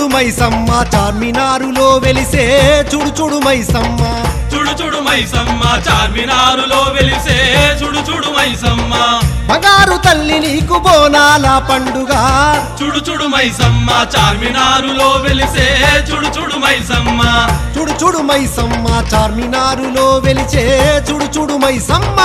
మైసమ్మ చార్మినారులో వెలిసే చుడు చుడు మైసమ్మ చుడు చుడు మైసమ్మ చార్మినారులో వెలిసే చుడు చుడు మైసమ్మ బంగారు తల్లి నీకు బోనాల పండుగ చుడు చుడు మైసమ్మ చార్మినారులో వెలిసే చుడు చుడు మైసమ్మ చుడు చుడు మైసమ్మ చార్మినారులో వెలిచే చుడు చుడు మైసమ్మ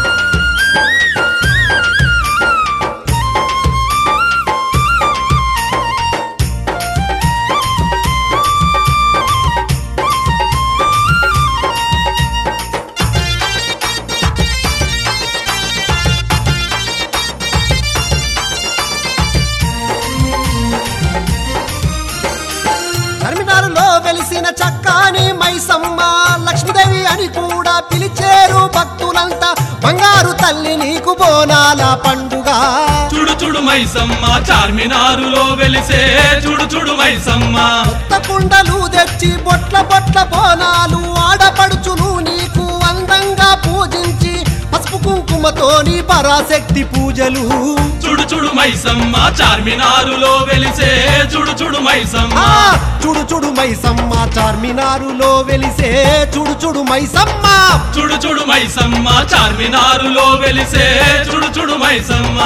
చార్మినారులో వెలిసిన చక్కాని మైసమ్మ లక్ష్మీదేవి అని కూడా పిలిచేరు భక్తులంతా బంగారు తల్లి నీకు బోనాల పండుగ చుడు చుడు మైసమ్మ చార్మినారులో వెలిసే చుడు చుడు మైసమ్మ కొత్త కుండలు తెచ్చి బొట్ల బొట్ల బోనాలు ఆడపడుచును నీకు అందంగా పూజించి పసుపు కుంకుమతోని పరాశక్తి పూజలు చుడు చుడు మైసమ్మ చార్మినారులో వెలిసే చుడు చుడు మైసమ్మ ఆ చుడు చుడు మైసమ్మ చార్మినారులో వెలిసే చుడు చుడు మైసమ్మ చుడు చుడు మైసమ్మ చార్మినారులో వెలిసే చుడు చుడు మైసమ్మ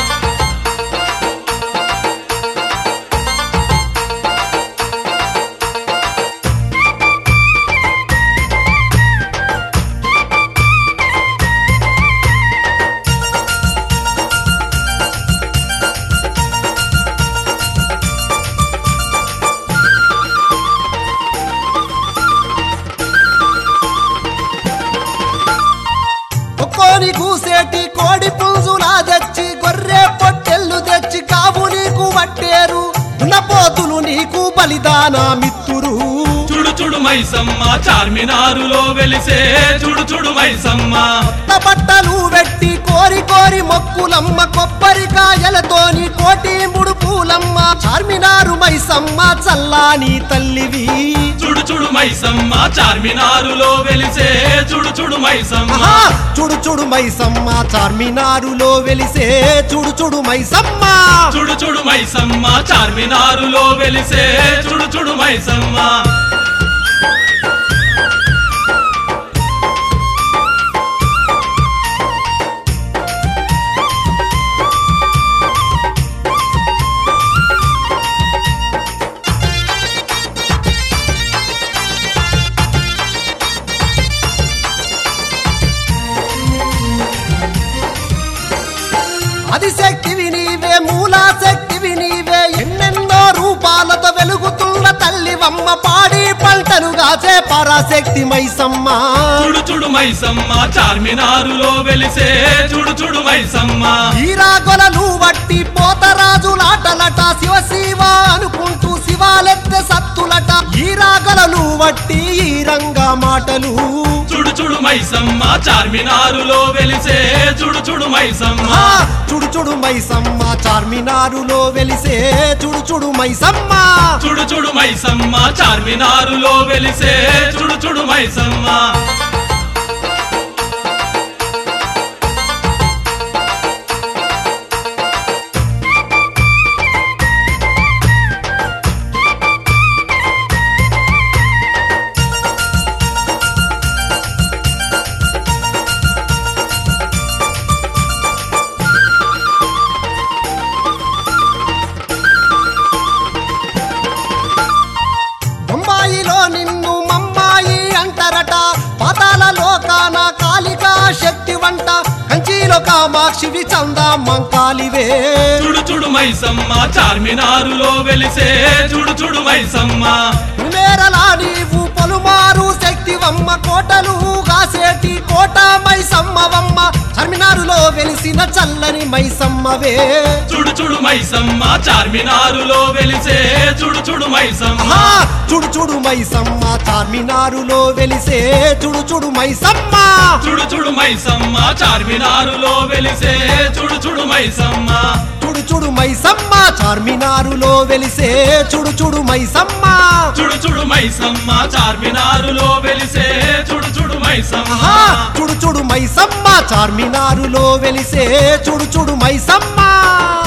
ఒక్కోని కూసేటి కోడి పుంజులా తెచ్చి గొర్రె పొట్టెళ్ళు తెచ్చి కావు నీకు పట్టేరు దున్నపోతులు నీకు బలిదాన మిత్తురు చుడు చుడు మైసమ్మ చార్మినారులో వెలిసే చుడు చుడు మైసమ్మ కొత్త బట్టలు పెట్టి కోరి కోరి మొక్కులమ్మ కొబ్బరికాయలతోని కోటి ముడుపులమ్మ చార్మినారు మైసమ్మ చల్లాని తల్లివి చుడు చుడు మైసమ్మ చార్మినారులో వెలిసే చుడు చుడు మైసమ్మ ఆహా! చుడు చుడు మైసమ్మ చార్మినారులో వెలిసే చుడు చుడు మైసమ్మ చుడు చుడు మైసమ్మ చార్మినారులో వెలిసే చుడు చుడు మైసమ్మ ఆదిశక్తివి నీవే మూలాశక్తివి నీవే ఎన్నెన్నో రూపాలతో వెలుగుతున్న తల్లివమ్మ పాడి పంటలు కాచే పరాశక్తి మైసమ్మ చుడు చుడు మైసమ్మ చార్మినారులో వెలిసే చుడు చుడు మైసమ్మ ఈరాగొలలు వట్టి పోతరాజులాటలట శివ శివ అనుకుంటూ శివాలెత్తె సత్తులట ఈరాగొలలు వట్టి ఈ రంగా మాటలు చుడు చుడు మైసమ్మ చార్మినారులో వెలిసే చుడు చుడు మైసమ్మ ఆ చుడు చుడు మైసమ్మ చార్మినారులో వెలిసే చుడు చుడు మైసమ్మ చుడు చుడు మైసమ్మ చార్మినారులో వెలిసే చుడు చుడు మైసమ్మ బొంబాయిలో నిన్ను మమ్మాయి అంటారట పాతాల లోకాన కాళికా శక్తి వంట కంచిలో కామాక్షివి చందా మంకాలివే చుడు చుడు మైసమ్మ చార్మినారులో వెలిసే చుడు చుడు మైసమ్మ మేరలా నీవు పలుమారు శక్తివమ్మ కోటలు కాసేటి కోట మైసమ్మవమ్మ చార్మినారులో వెలిసిన చల్లని మైసమ్మవే చుడు చుడు మైసమ్మ చార్మినారులో వెలిసే చుడు చుడు మైసమ్మ ఆహా! చుడు చుడు మైసమ్మ చార్మినారులో వెలిసే చుడు చుడు మైసమ్మ చుడు చుడు మైసమ్మ చార్మినారులో వెలిసే చుడు చుడు మైసమ్మ చుడు చుడు మైసమ్మ చార్మినారులో వెలిసే చుడు చుడు మైసమ్మ చుడు చుడు మైసమ్మ చార్మినారులో వెలిసే చుడు చుడు మైసమ్మ ఆహా! చుడు చుడు మైసమ్మ చార్మినారులో వెలిసే చుడు చుడు మైసమ్మ